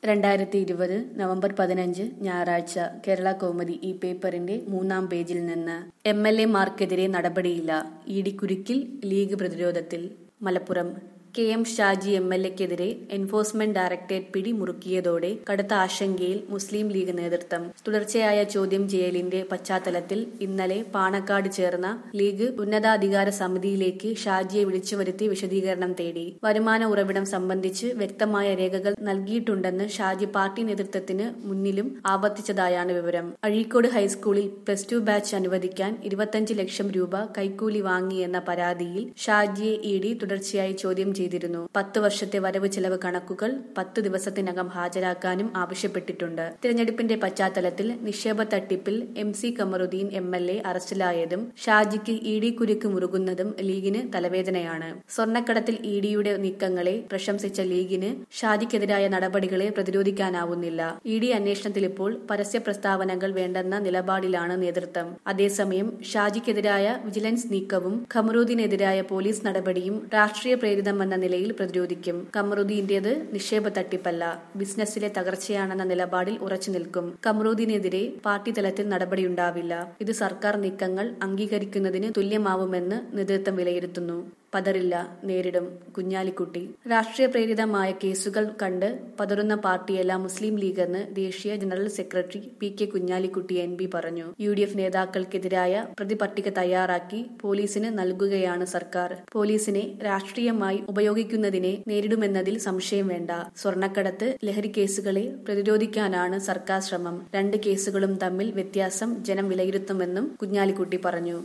രണ്ടായിരത്തി ഇരുപത് നവംബർ പതിനഞ്ച് ഞായറാഴ്ച കേരള കൗമുദി ഈ പേപ്പറിന്റെ മൂന്നാം പേജിൽ നിന്ന് എം എൽ എമാർക്കെതിരെ നടപടിയില്ല ഇ ഡി കുരുക്കിൽ ലീഗ് പ്രതിരോധത്തിൽ Malappuram K M Shaji M L എക്കെതിരെ എൻഫോഴ്സ്മെന്റ് ഡയറക്ടറേറ്റ് പിടിമുറുക്കിയതോടെ കടുത്ത ആശങ്കയിൽ മുസ്ലിം ലീഗ് നേതൃത്വം തുടർച്ചയായ ചോദ്യം ചെയ്യലിന്റെ പശ്ചാത്തലത്തിൽ ഇന്നലെ പാണക്കാട് ചേർന്ന ലീഗ് ഉന്നതാധികാര സമിതിയിലേക്ക് ഷാജിയെ വിളിച്ചുവരുത്തി വിശദീകരണം തേടി വരുമാന ഉറവിടം സംബന്ധിച്ച് വ്യക്തമായ രേഖകൾ നൽകിയിട്ടുണ്ടെന്ന് ഷാജി പാർട്ടി നേതൃത്വത്തിന് മുന്നിലും ആവർത്തിച്ചതായാണ് വിവരം അഴീക്കോട് ഹൈസ്കൂളിൽ പ്ലസ് ടു ബാച്ച് അനുവദിക്കാൻ ഇരുപത്തഞ്ച് ലക്ഷം രൂപ കൈക്കൂലി വാങ്ങിയെന്ന പരാതിയിൽ ഷാജിയെ ഇ ഡി തുടർച്ചയായി ചോദ്യം ചെയ്തിരുന്നു പത്ത് വർഷത്തെ വരവ് ചെലവ് കണക്കുകൾ പത്ത് ദിവസത്തിനകം ഹാജരാക്കാനും ആവശ്യപ്പെട്ടിട്ടുണ്ട് തിരഞ്ഞെടുപ്പിന്റെ പശ്ചാത്തലത്തിൽ നിക്ഷേപ തട്ടിപ്പിൽ M C Kamaruddin M L A അറസ്റ്റിലായതും ഷാജിക്ക് ഇ ഡി കുരുക്ക് മുറുകുന്നതും ലീഗിന് തലവേദനയാണ് സ്വർണ്ണക്കടത്തിൽ ഇ ഡിയുടെ നീക്കങ്ങളെ പ്രശംസിച്ച ലീഗിന് ഷാജിക്കെതിരായ നടപടികളെ പ്രതിരോധിക്കാനാവുന്നില്ല ഇ ഡി അന്വേഷണത്തിൽ ഇപ്പോൾ പരസ്യ പ്രസ്താവനകൾ വേണ്ടെന്ന നിലപാടിലാണ് നേതൃത്വം അതേസമയം ഷാജിക്കെതിരായ വിജിലൻസ് നീക്കവും ഖമറൂദ്ദീനെതിരായ പോലീസ് നടപടിയും രാഷ്ട്രീയ പ്രേരിതമെന്ന നിലയിൽ പ്രതിരോധിക്കും കമറുദ്ദീന്റേത് നിക്ഷേപ തട്ടിപ്പല്ല ബിസിനസ്സിലെ തകർച്ചയാണെന്ന നിലപാടിൽ ഉറച്ചു നിൽക്കും കമറുദ്ദീനെതിരെ പാർട്ടി തലത്തിൽ നടപടിയുണ്ടാവില്ല ഇത് സർക്കാർ നീക്കങ്ങൾ അംഗീകരിക്കുന്നതിന് തുല്യമാവുമെന്ന് നേതൃത്വം വിലയിരുത്തുന്നു പതറില്ല നേരിടും കുഞ്ഞാലിക്കുട്ടി രാഷ്ട്രീയ പ്രേരിതമായ കേസുകൾ കണ്ട് പതറുന്ന പാർട്ടിയല്ല മുസ്ലിം ലീഗെന്ന് ദേശീയ general secretary P K Kunhalikutty N P പറഞ്ഞു യു ഡി എഫ് നേതാക്കൾക്കെതിരായ പ്രതിപട്ടിക തയ്യാറാക്കി പോലീസിന് നൽകുകയാണ് സർക്കാർ പോലീസിനെ രാഷ്ട്രീയമായി ഉപയോഗിക്കുന്നതിനെ നേരിടുമെന്നതിൽ സംശയം വേണ്ട സ്വർണ്ണക്കടത്ത് ലഹരി കേസുകളെ പ്രതിരോധിക്കാനാണ് സർക്കാർ ശ്രമം രണ്ട് കേസുകളും തമ്മിൽ വ്യത്യാസം ജനം വിലയിരുത്തുമെന്നും കുഞ്ഞാലിക്കുട്ടി പറഞ്ഞു